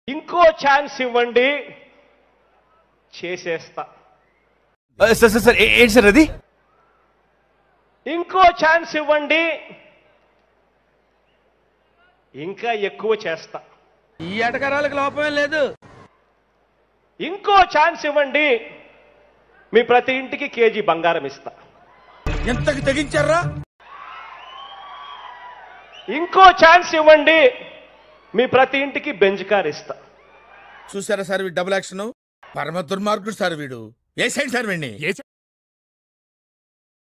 ఇంకో ఛాన్స్ ఇవ్వండి చేసేస్తా సార్ సార్ సార్ ఏ- ఏంటి సార్ అది ఇంకో ఛాన్స్ ఇవ్వండి ఇంకా ఎక్కువ చేస్తా ఈ ఎటకరాలకు లోపమే లేదు ఇంకో ఛాన్స్ ఇవ్వండి మీ ప్రతి ఇంటికి కేజీ బంగారం ఇస్తా ఎంతకి తెగించారా ఇంకో ఛాన్స్ ఇవ్వండి మీ ప్రతి ఇంటికి బెంజ్ కార్ ఇస్తా చూసారా సార్ వీడు డబుల్ యాక్షన్ పరమ దుర్మార్గుడు సార్ వీడు ఏ సైడ్ సార్ వీడిని